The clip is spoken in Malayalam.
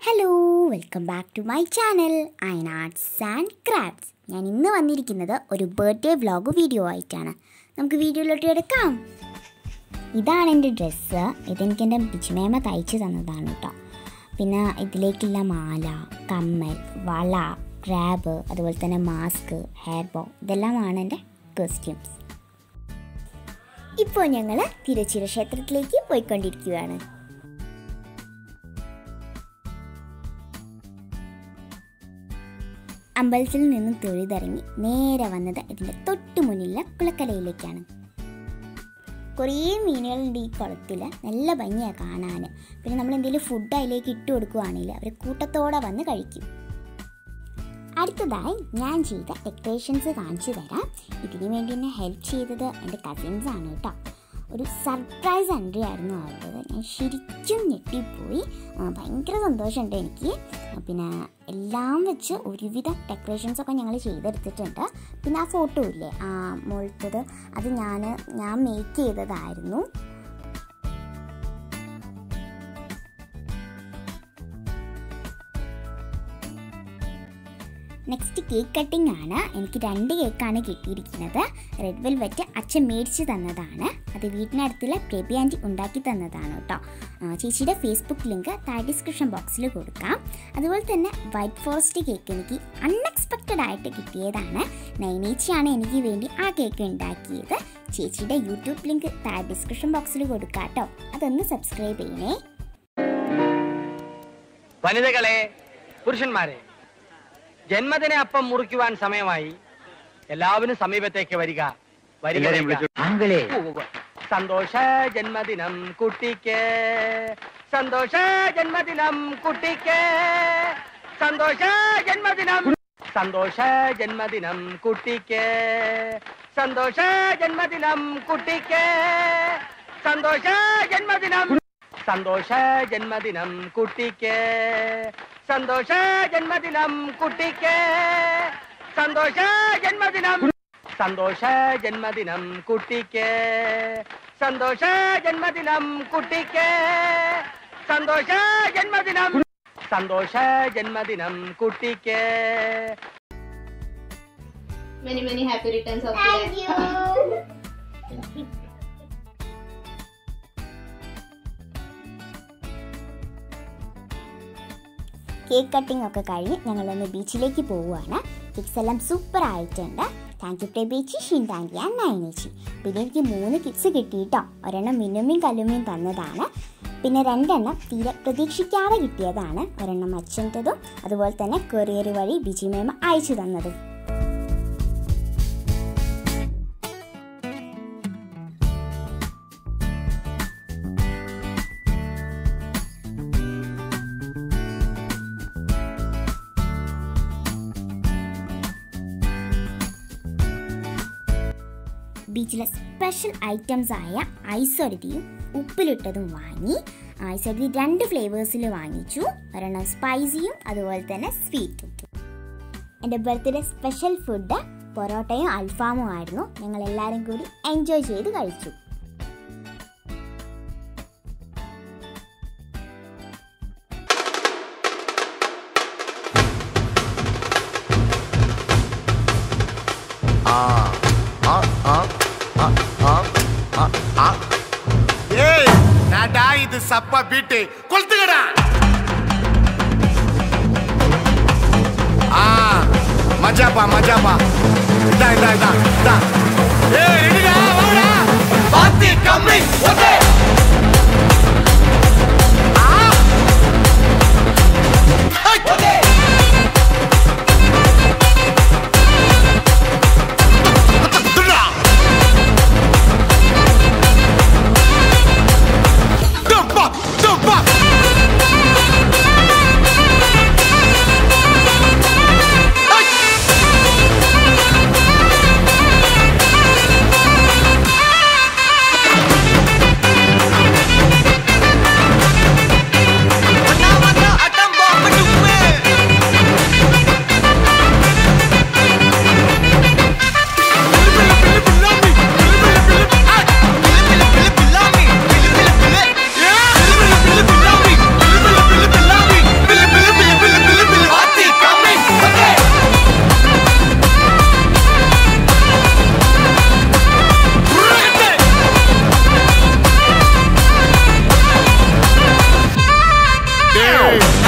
Hello welcome back to my channel ഐൻ ആർട്സ് ആൻഡ് ക്രാഫ്റ്റ്സ് ഞാൻ ഇന്ന് വന്നിരിക്കുന്നത് ഒരു ബർത്ത്ഡേ വ്ലോഗ് വീഡിയോ ആയിട്ടാണ് നമുക്ക് വീഡിയോയിലോട്ട് എടുക്കാം ഇതാണ് എൻ്റെ ഡ്രസ്സ് ഇതെനിക്ക് എൻ്റെ ബിച്ചുമേമ തയ്ച്ചു തന്നതാണ് കേട്ടോ പിന്നെ ഇതിലേക്കുള്ള മാല കമ്മൽ വള ക്രാബ് അതുപോലെ തന്നെ മാസ്ക് ഹെയർ ബോ ഇതെല്ലാമാണ് എൻ്റെ കോസ്റ്റ്യൂംസ് ഇപ്പോൾ ഞങ്ങൾ തിരുച്ചിര ക്ഷേത്രത്തിലേക്ക് പോയിക്കൊണ്ടിരിക്കുകയാണ് അമ്പലത്തിൽ നിന്നും തൊഴുതിറങ്ങി നേരെ വന്നത് ഇതിൻ്റെ തൊട്ട് മുന്നിലുള്ള കുളക്കരയിലേക്കാണ് കുറേ മീനുകളുണ്ട് ഈ കുളത്തിൽ നല്ല ഭംഗിയാണ് കാണാൻ പിന്നെ നമ്മൾ എന്തെങ്കിലും ഫുഡ് അതിലേക്ക് ഇട്ട് കൊടുക്കുകയാണെങ്കിൽ അവർ കൂട്ടത്തോടെ വന്ന് കഴിക്കും അടുത്തതായി ഞാൻ ചെയ്ത ഡെക്കറേഷൻസ് കാണിച്ചു തരാം ഇതിനു വേണ്ടി എന്നെ ഹെൽപ്പ് ചെയ്തത് എൻ്റെ കസിൻസ് ആണ് കേട്ടോ ഒരു സർപ്രൈസ് എൻട്രി ആയിരുന്നു അവരുടേത് ഞാൻ ശരിക്കും ഞെട്ടിപ്പോയി ആ, ഭയങ്കര സന്തോഷമുണ്ട് എനിക്ക് ആ, പിന്നെ എല്ലാം വെച്ച് ഒരുവിധ ഡെക്കറേഷൻസ് ഒക്കെ ഞങ്ങൾ ചെയ്തെടുത്തിട്ടുണ്ട് പിന്നെ ആ ഫോട്ടോ ഇല്ലേ ആ മുഴുത്തത് അത് ഞാൻ ഞാൻ മേക്ക് ചെയ്തതായിരുന്നു നെക്സ്റ്റ് കേക്ക് കട്ടിംഗ് ആണ് എനിക്ക് രണ്ട് കേക്കാണ് കിട്ടിയിരിക്കുന്നത് റെഡ് വെൽവെറ്റ് അച്ഛൻ മേടിച്ച് തന്നതാണ് അത് വീട്ടിനടുത്തുള്ള പ്രബി ആൻറ്റി ഉണ്ടാക്കി തന്നതാണ് കേട്ടോ ആ, ചേച്ചിയുടെ ഫേസ്ബുക്ക് ലിങ്ക് താഴെ ഡിസ്ക്രിപ്ഷൻ ബോക്സിൽ കൊടുക്കാം അതുപോലെ തന്നെ വൈറ്റ് ഫോറസ്റ്റ് കേക്ക് എനിക്ക് അൺഎക്സ്പെക്റ്റഡ് ആയിട്ട് കിട്ടിയതാണ് നൈനേച്ചിയാണ് എനിക്ക് വേണ്ടി ആ കേക്ക് ഉണ്ടാക്കിയത് ചേച്ചിയുടെ യൂട്യൂബ് ലിങ്ക് താഴെ ഡിസ്ക്രിപ്ഷൻ ബോക്സിൽ കൊടുക്കാം കേട്ടോ അതൊന്ന് സബ്സ്ക്രൈബ് ചെയ്യണേ വനിതകളെ പുരുഷന്മാരെ ജന്മദിന അപ്പം മുറിക്കുവാൻ സമയമായി എല്ലാവരും സമീപത്തേക്ക് വരിക വരിക, എല്ലാരെയും വരിക. വിളിച്ചു. ആങ്കിളേ. ഉവ്വ് ഉവ്വ്. സന്തോഷ ജന്മദിനം കുട്ടിക്ക് സന്തോഷ ജന്മദിനം കുട്ടിക്ക് സന്തോഷ ജന്മദിനം സന്തോഷ ജന്മദിനം കുട്ടിക്ക് സന്തോഷ ജന്മദിനം കുട്ടിക്ക് സന്തോഷ ജന്മദിനം സന്തോഷ ജന്മദിനം കുട്ടിക്ക് സന്തോഷ ജന്മദിനം കുട്ടിക്ക് സന്തോഷ ജന്മദിനം സന്തോഷ ജന്മദിനം കുട്ടിക്ക് സന്തോഷ ജന്മദിനം കുട്ടിക്ക് സന്തോഷ ജന്മദിനം സന്തോഷ ജന്മദിനം കുട്ടിക്ക് Many, many happy returns of the day. Cake cutting ഒക്കെ കഴിഞ്ഞ് ഞങ്ങളൊന്ന് ബീച്ചിലേക്ക് പോവുകയാണ് കിഡ്സ് എല്ലാം സൂപ്പർ ആയിട്ടുണ്ട് താങ്ക് യു പ്രബേച്ചി ഷിൻ താങ്ക് യു ആൻഡ് നയനേച്ചി പിന്നെ എനിക്ക് മൂന്ന് കിഡ്സ് കിട്ടിയിട്ടോ ഒരെണ്ണം മിനുമിയും കല്ലുമിയും തന്നതാണ് പിന്നെ രണ്ടെണ്ണം തീരെ പ്രതീക്ഷിക്കാതെ കിട്ടിയതാണ് ഒരെണ്ണം അച്ഛൻ്റെതും അതുപോലെ തന്നെ കൊറിയർ വഴി ബിജി മേമ അയച്ചു തന്നതും ബീച്ചിലെ സ്പെഷ്യൽ ഐറ്റംസ് ആയ ഐസൊരുതിയും ഉപ്പിലിട്ടതും വാങ്ങി ഐസൊരുതി രണ്ട് ഫ്ലേവേഴ്സിൽ വാങ്ങിച്ചു ഒരെണ്ണം സ്പൈസിയും അതുപോലെ തന്നെ സ്വീറ്റും എൻ്റെ ബർത്ത്ഡേ സ്പെഷ്യൽ ഫുഡ് പൊറോട്ടയും അൽഫാമും ആയിരുന്നു ഞങ്ങൾ എല്ലാവരും കൂടി എൻജോയ് ചെയ്ത് കഴിച്ചു ஏய் நாடா இது சப்பா பீட்டு கொளுத்துக்கடா ஆ மஜாப்பா மஜாப்பா இதா இதா இதா இதா ஏய் ரெடிடா வாடா பாத்தி கம்மி ஒதே ஆ ஐ ஒதே துடா Dump up! Dump up! Hey! டேய்